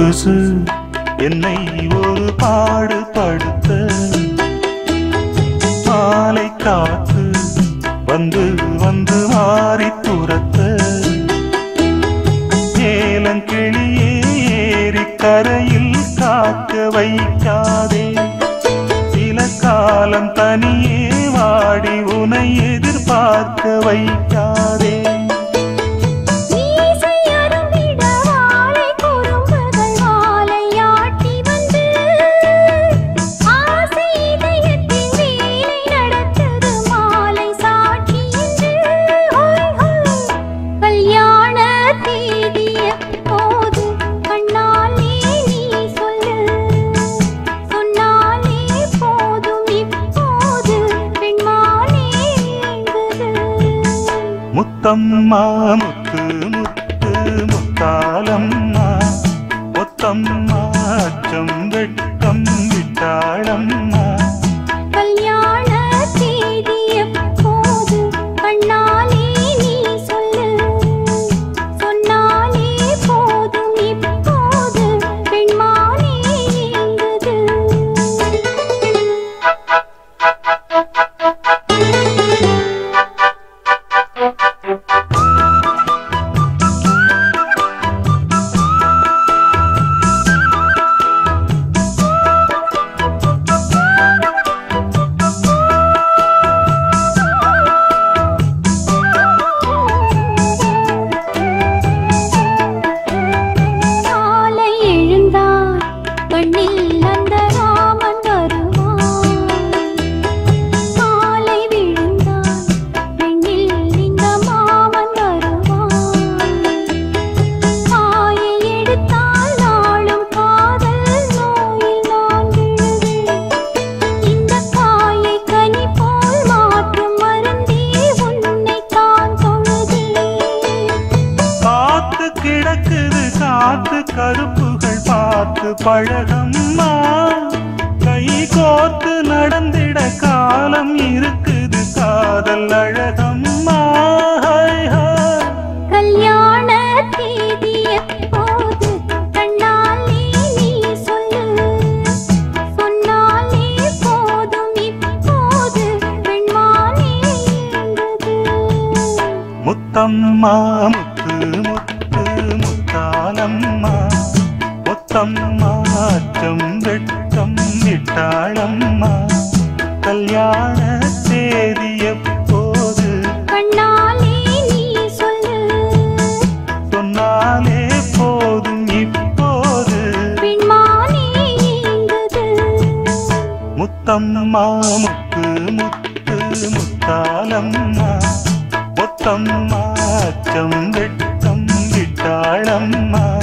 கொலுசு என்னை ஒரு பாடுபடுத்த மாலை காத்து வந்து வந்து மாறி துரத்த ஏலங்கிளியே ஏறி கரையில் காக்க வைக்காதே சில காலம் தனியே வாடி உனை எதிர்பார்க்க வைக்காதே மீசை அரும்பிட வாழை குறும்புகள் மாலையாட்டி வந்து ஆசை இதயத்தில் வேலை நடத்தது மாலை சாட்சி என்று ஹோய் ஹோய் கல்யாண தேதி எப்போது கண்ணாலே நீ சொல்லு சொன்னாலே போதும் இப்போது பெண்மானே ஏங்குது முத்தம்மா முத்து முத்து முத்தாலம்மா முத்தம்மா அச்சம் வெட்கம் விட்டாளம்மா கல்யாண தேதி எப்போது கண்ணாலே நீ சொல்லு சொன்னாலே போதும் இப்போது பெண்மானே ஏங்குது காலை எழுந்தார் கண்ணில் அந்த ராமன் வருவான் காலை விழுந்தான் பெண்ணில் இந்த மாமன் வருவான் காயை எடுத்தால் நாளும் காதல் நோயில் நான் விழுவேன் இந்த காயை கனி போல் மாற்றும் மருந்தே உன்னை தான் தொழுதேன் காத்து கிடக்குது காத்து கருப்புகள் பார்த்து பழகம்மா கை கோர்த்து நடந்திட காலம் இருக்குது காதல் அழகம்மா ஹாய் ஹாய் கல்யாண தேதி எப்போது கண்ணாலே நீ சொல்லு சொன்னாலே போதும் இப்போது பெண்மானே ஏங்குது முத்தம்மா முத்து முத்து முத்தாலம்மா முத்தம்மா அச்சம் வெட்கம் விட்டாளம்மா கல்யாண தேதி எப்போது கண்ணாலே நீ சொல்லு சொன்னாலே போதும் இப்போது பெண்மானே ஏங்குது முத்தம்மா முத்து முத்து முத்தாலம்மா முத்தம்மா அச்சம் வெட்கம் விட்டாளம்மா